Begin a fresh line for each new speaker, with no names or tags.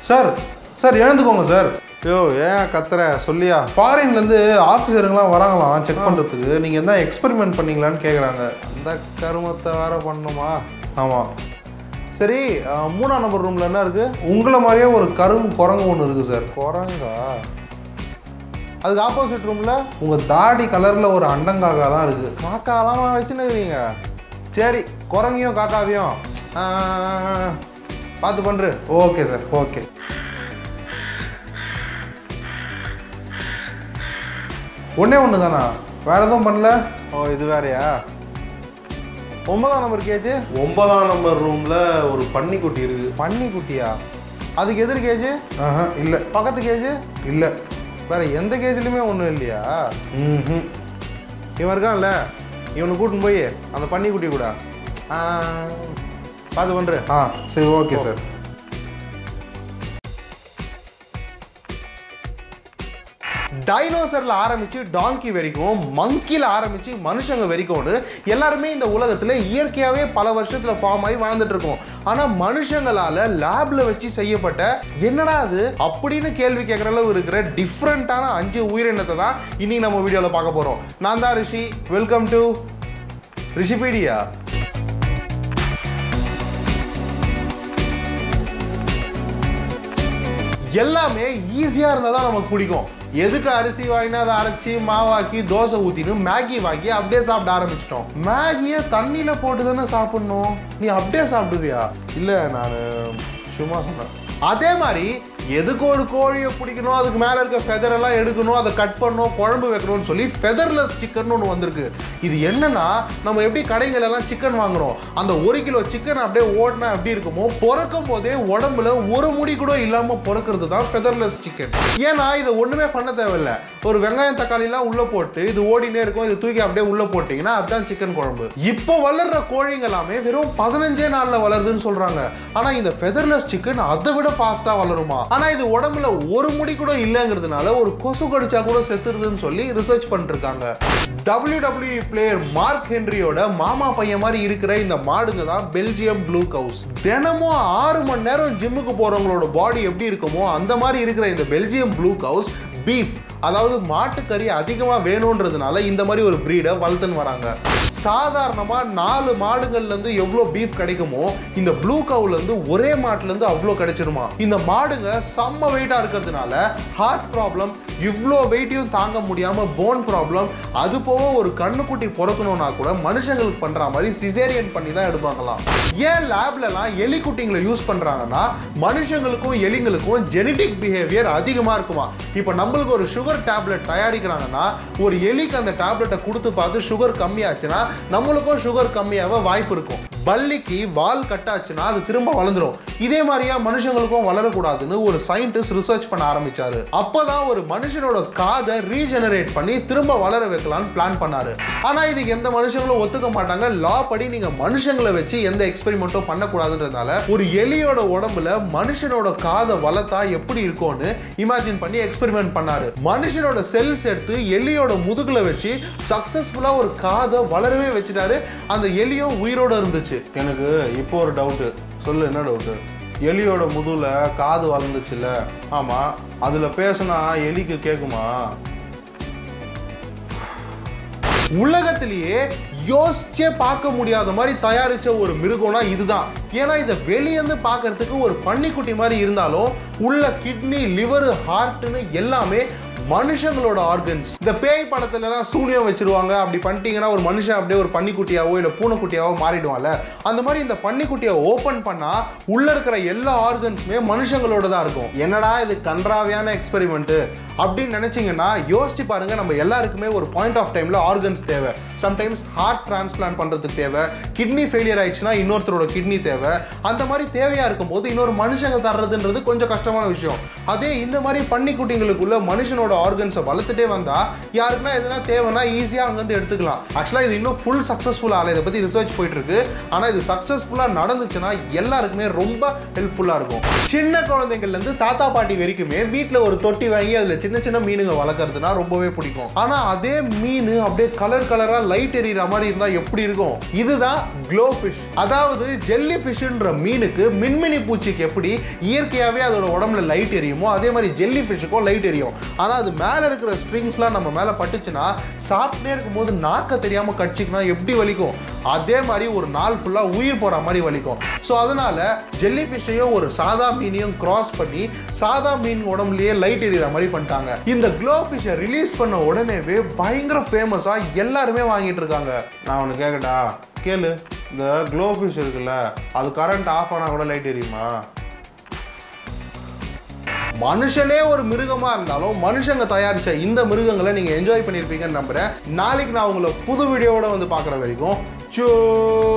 sir sir எழுந்துக்கோங்க sir ஐயோ ஏன் கத்துற சொல்லியா ஃபாரின்லேருந்து ஆஃபீஸருங்களாம் வராங்களாம் செக் பண்ணுறதுக்கு நீங்கள் என்ன எக்ஸ்பெரிமெண்ட் பண்ணீங்களான்னு கேட்குறாங்க அந்த கருமத்தை வேற பண்ணணுமா ஆமாம் சரி அஹ், மூணாம் நம்பர் ரூமில் என்ன இருக்குது உங்களை மாதிரியே ஒரு கரும் குரங்கு ஒன்று இருக்குது சார் குரங்கா அதுக்கு ஆப்போசிட் ரூமில் உங்கள் தாடி கலரில் ஒரு அண்டங்காக்கா தான் இருக்குது காக்காலாம் வச்சுன்னு இருக்கிறீங்க சரி குரங்கையும் காக்காவையும் ஆ, பார்த்து பண்ணுறு ஓகே சார் ஓகே ஒன்றே ஒன்று தானா வேற எதுவும் பண்ணல ஓ இது வேறயா ஒன்பதாம் நம்பர் கேஜ் ஒன்பதாம் நம்பர் ரூமில் ஒரு பன்னிக்குட்டி இருக்குது பன்னிக்குட்டியா அதுக்கு எதிர் கேஜ் ஆஹா இல்லை பக்கத்து கேஜ் இல்லை வேற எந்த கேஜ்லையுமே ஒன்றும் இல்லையா ம் இவன் இருக்கான்ல இவனை கூட்டின்னு போய் அந்த பன்னிக்குட்டி கூட ஆ, பார்த்து பண்ணுற ஆ சரி ஓகே சார் டைனோசரில் ஆரம்பித்து டாங்கி வரைக்கும் மங்கியில் ஆரம்பித்து மனுஷங்க வரைக்கும்னு எல்லாருமே இந்த உலகத்தில் இயற்கையாகவே பல வருஷத்தில் ஃபார்ம் ஆகி வாழ்ந்துட்டு இருக்கோம் ஆனால் மனுஷங்களால் லேபில் வச்சு செய்யப்பட்ட என்னடா அது அப்படின்னு கேள்வி கேட்குற அளவு இருக்கிற டிஃப்ரெண்ட்டான அஞ்சு உயிரினத்தை தான் இன்னைக்கு நம்ம வீடியோவில் பார்க்க போகிறோம் நான் தான் ரிஷி வெல்கம் டு ரிஷிபீடியா எல்லாமே ஈஸியாக இருந்தால் தான் நமக்கு பிடிக்கும் எதுக்கு அரிசி வாங்கினா அதை அரைச்சி மாவாக்கி தோசை ஊற்றின்னு மேகி வாங்கி அப்படியே சாப்பிட ஆரம்பிச்சிட்டோம் மேகியை தண்ணியில் போட்டு தானே சாப்பிடணும் நீ அப்படியே சாப்பிடுவியா இல்லை நான் சும்மா சொன்னேன் அதே மாதிரி எதுக்கு ஒரு கோழியை பிடிக்கணும் அதுக்கு மேலே இருக்க ஃபெதர் எல்லாம் எடுக்கணும் அதை கட் பண்ணணும் குழம்பு வைக்கணும்னு சொல்லி ஃபெதர்லெஸ் சிக்கன் ஒன்று வந்திருக்கு இது என்னன்னா நம்ம எப்படி கடைகள் எல்லாம் சிக்கன் வாங்குறோம் அந்த ஒரு கிலோ சிக்கன் அப்படியே ஓடினா எப்படி இருக்குமோ பிறக்கும் போதே உடம்புல ஒரு முடி கூட இல்லாம பிறக்கிறது தான் ஃபெதர்லெஸ் சிக்கன் ஏன்னா இதை ஒண்ணுமே பண்ண தேவையில்ல ஒரு வெங்காயம் தக்காளி எல்லாம் உள்ள போட்டு இது ஓடினே இருக்கும் இது தூக்கி அப்படியே உள்ள போட்டீங்கன்னா அதுதான் சிக்கன் குழம்பு இப்போ வளர்ற கோழிங்க எல்லாமே வெறும் பதினஞ்சே நாள்ல வளருதுன்னு சொல்றாங்க ஆனா இந்த ஃபெதர்லெஸ் சிக்கன் அதை விட ஃபாஸ்டா வளருமா ஆனா இது உடம்புல ஒரு முடி கூட இல்லைங்கிறதுனால ஒரு கொசு கடிச்சா கூட செத்துருதுன்னு சொல்லி ரிசர்ச் பண்ணிட்டு இருக்காங்க WWE பிளேயர் மார்க் ஹென்ரியோட மாமா பையன் மாதிரி இருக்கிற இந்த மாடுங்க தான் பெல்ஜியம் ப்ளூ கவுஸ் தினமும் ஆறு மணி நேரம் ஜிம்முக்கு போறவங்களோட பாடி எப்படி இருக்குமோ அந்த மாதிரி இருக்கிற இந்த பெல்ஜியம் ப்ளூ கவுஸ் பீஃப் அதாவது மாட்டுக்கறி அதிகமாக வேணுன்றதுனால இந்த மாதிரி ஒரு ப்ரீடை வளர்த்துன்னு வராங்க சாதாரணமாக நாலு மாடுகள்லேருந்து எவ்வளோ பீஃப் கிடைக்குமோ இந்த ப்ளூ கவுலேருந்து ஒரே மாட்டுலேருந்து அவ்வளோ கிடைச்சிருமா இந்த மாடுங்க செம்ம வெயிட்டாக இருக்கிறதுனால ஹார்ட் ப்ராப்ளம் இவ்வளோ வெயிட்டையும் தாங்க முடியாமல் போன் ப்ராப்ளம் அது போக ஒரு கண்ணுக்குட்டி பிறக்கணும்னா கூட மனுஷங்களுக்கு பண்ணுற மாதிரி சிசேரியன் பண்ணி தான் எடுப்பாங்களாம் ஏன் லேப்லலாம் எலிக்குட்டிங்களை யூஸ் பண்ணுறாங்கன்னா மனுஷங்களுக்கும் எலிங்களுக்கும் ஜெனடிக் பிஹேவியர் அதிகமாக இருக்குமா இப்போ நம்மளுக்கு ஒரு சுகர் டேப்லெட் தயாரிக்கிறாங்கன்னா ஒரு எலிக்கு அந்த டேப்லெட்டை கொடுத்து பார்த்து சுகர் கம்மியாச்சுன்னா நம்மளுக்கும் சுகர் கம்மியாக வாய்ப்பு இருக்கும் பல்லிக்கு வால் கட்டாச்சுன்னா அது திரும்ப வளர்ந்துரும் இதே மாதிரியா மனுஷங்களுக்கும் வளரக்கூடாதுன்னு ஒரு சயின்டிஸ்ட் ரிசர்ச் பண்ண ஆரம்பிச்சாரு அப்பதான் ஒரு மனுஷனோட காதை ரீஜெனரேட் பண்ணி திரும்ப வளர வைக்கலாம்னு பிளான் பண்ணாரு ஆனா இதுக்கு எந்த மனுஷங்களும் ஒத்துக்க மாட்டாங்க லா படி நீங்க மனுஷங்களை வச்சு எந்த எக்ஸ்பெரிமெண்ட்டும் பண்ணக்கூடாதுன்றதுனால ஒரு எலியோட உடம்புல மனுஷனோட காதை வளர்த்தா எப்படி இருக்கும்னு இமேஜின் பண்ணி எக்ஸ்பெரிமெண்ட் பண்ணாரு மனுஷனோட செல்ஸ் எடுத்து எலியோட முதுகுல வச்சு சக்சஸ்ஃபுல்லா ஒரு காதை வளரவே வச்சுட்டாரு அந்த எலியும் உயிரோட இருந்துச்சு எனக்கு இப்போ ஒரு டவுட்டு சொல்லு என்ன டவுட்டு எலியோட முதுகுல காது வளர்ந்துச்சுல்ல ஆமா அதுல பேசுனா எலிக்கு கேக்குமா உலகத்திலேயே யோசிச்சே பார்க்க முடியாத மாதிரி தயாரிச்ச ஒரு மிருகம்னா இதுதான் ஏன்னா இதை வெளியேந்து பார்க்கறதுக்கு ஒரு பன்னிக்குட்டி மாதிரி இருந்தாலும் உள்ள கிட்னி லிவர் ஹார்ட்னு எல்லாமே மனுஷங்களோட ஆர்கன்ஸ் இந்த பேய் படத்துல எல்லாம் சூனியம் வச்சிருவாங்க அப்படி பண்ணிட்டீங்கன்னா ஒரு மனுஷன் அப்படியே ஒரு பன்னிக்குட்டியாவோ இல்லை பூனைக்குட்டியாவோ மாறிடுவான்ல அந்த மாதிரி இந்த பன்னிக்குட்டியை ஓப்பன் பண்ணா உள்ள இருக்கிற எல்லா ஆர்கன்ஸுமே மனுஷங்களோட தான் இருக்கும் என்னடா இது கன்றாவியான எக்ஸ்பெரிமெண்ட் அப்படின்னு நினைச்சீங்கன்னா யோசிச்சு பாருங்க நம்ம எல்லாருக்குமே ஒரு பாயிண்ட் ஆஃப் டைம்ல ஆர்கன்ஸ் தேவை சம்டைம்ஸ் ஹார்ட் டிரான்ஸ்பிளான்ட் பண்றதுக்கு தேவை கிட்னி ஃபெயிலியர் ஆயிடுச்சுன்னா இன்னொருத்தரோட கிட்னி தேவை அந்த மாதிரி தேவையா இருக்கும்போது இன்னொரு மனுஷங்க தர்றதுன்றது கொஞ்சம் கஷ்டமான விஷயம் அதே இந்த மாதிரி பன்னிக்குட்டிங்களுக்குள்ள மனுஷனோட பாடியோட ஆர்கன்ஸை வளர்த்துட்டே வந்தா யாருக்குன்னா எதுனா தேவைன்னா ஈஸியாக அங்கேருந்து எடுத்துக்கலாம் ஆக்சுவலாக இது இன்னும் ஃபுல் சக்ஸஸ்ஃபுல் ஆகல இதை பற்றி ரிசர்ச் போயிட்டு இருக்கு ஆனால் இது சக்ஸஸ்ஃபுல்லாக நடந்துச்சுன்னா எல்லாருக்குமே ரொம்ப ஹெல்ப்ஃபுல்லாக இருக்கும் சின்ன குழந்தைங்கள்லேருந்து தாத்தா பாட்டி வரைக்குமே வீட்டில் ஒரு தொட்டி வாங்கி அதில் சின்ன சின்ன மீனுங்க வளர்க்குறதுனா ரொம்பவே பிடிக்கும் ஆனால் அதே மீன் அப்படியே கலர் கலராக லைட் எரியிற மாதிரி இருந்தால் எப்படி இருக்கும் இதுதான் க்ளோ ஃபிஷ் அதாவது ஜெல்லி ஃபிஷ்ன்ற மீனுக்கு மின்மினி பூச்சிக்கு எப்படி இயற்கையாகவே அதோட உடம்புல லைட் எரியுமோ அதே மாதிரி ஜெல்லி ஃபிஷ்ஷுக்கும் லைட் எரியும் ஆனால் அது மேலே இருக்கிற ஸ்ட்ரிங்ஸ்லாம் நம்ம மேலே பட்டுச்சுன்னா சாப்பிட்டே இருக்கும்போது நாக்க தெரியாமல் கடிச்சிக்கினா எப்படி வலிக்கும் அதே மாதிரி ஒரு நாள் ஃபுல்லாக உயிர் போகிற மாதிரி வலிக்கும் ஸோ அதனால ஜெல்லி ஃபிஷ்ஷையும் ஒரு சாதா மீனையும் கிராஸ் பண்ணி சாதா மீன் உடம்புலயே லைட் எரியிற மாதிரி பண்ணிட்டாங்க இந்த க்ளோ ஃபிஷ்ஷை ரிலீஸ் பண்ண உடனேவே பயங்கர ஃபேமஸாக எல்லாருமே வாங்கிட்டு இருக்காங்க நான் ஒன்று கேட்கட்டா கேளு இந்த க்ளோ ஃபிஷ் இருக்குல்ல அது கரண்ட் ஆஃப் ஆனால் கூட லைட் எரியுமா மனுஷனே ஒரு மிருகமா இருந்தாலும் மனுஷங்க தயாரிச்ச இந்த மிருகங்களை நீங்க என்ஜாய் பண்ணியிருப்பீங்கன்னு நம்புறேன் நாளைக்கு நான் உங்களை புது வீடியோவோட வந்து பார்க்குற வரைக்கும் சோ